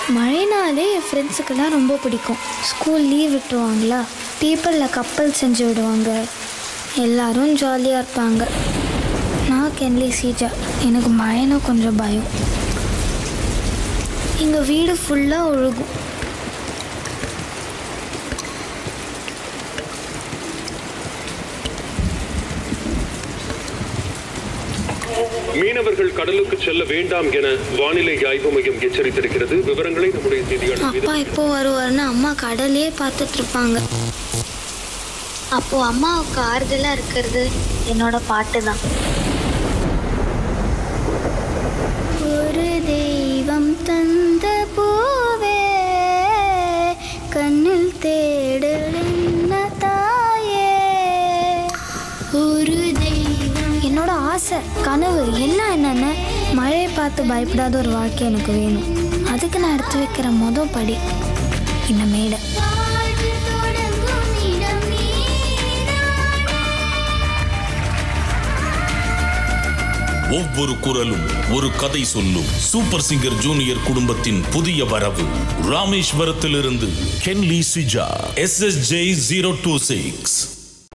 மழைனாலே என் ஃப்ரெண்ட்ஸுக்கெல்லாம் ரொம்ப பிடிக்கும் school leave விட்டுருவாங்களா பேப்பரில் கப்பல் செஞ்சு விடுவாங்க எல்லாரும் ஜாலியாக இருப்பாங்க நான் கென்லி சீஜா எனக்கு மழைனா கொஞ்சம் பயம் எங்கள் வீடு ஃபுல்லாக ஒழுகும் மீனவர்கள் கடலுக்கு செல்ல வேண்டாம் என வானிலை ஆய்வு மையம் எச்சரித்திருக்கிறது விவரங்களை நம்முடைய செய்தியாளர் அப்பா எப்போ வருவார்னு அம்மா கடலே பார்த்துட்டு இருப்பாங்க அப்போ அம்மாவுக்கு ஆறுதலாக இருக்கிறது என்னோட பாட்டு தான் ஒரு தெய்வம் தந்த பூவே கண்ணில் தேடலென்ன தாயே ஒரு தெய்வம் என்னோட ஆசை கனவு எல்லாம் என்னென்ன மழையை பார்த்து பயப்படாத ஒரு வாழ்க்கை எனக்கு வேணும் அதுக்கு நான் எடுத்து வைக்கிற மொதல் படி இந்த மேடை ஒவ்வொரு குரலும் ஒரு கதை சொல்லும் சூப்பர் சிங்கர் ஜூனியர் குடும்பத்தின் புதிய வரவு ராமேஸ்வரத்திலிருந்து கென்லி சிஜா S S J zero two six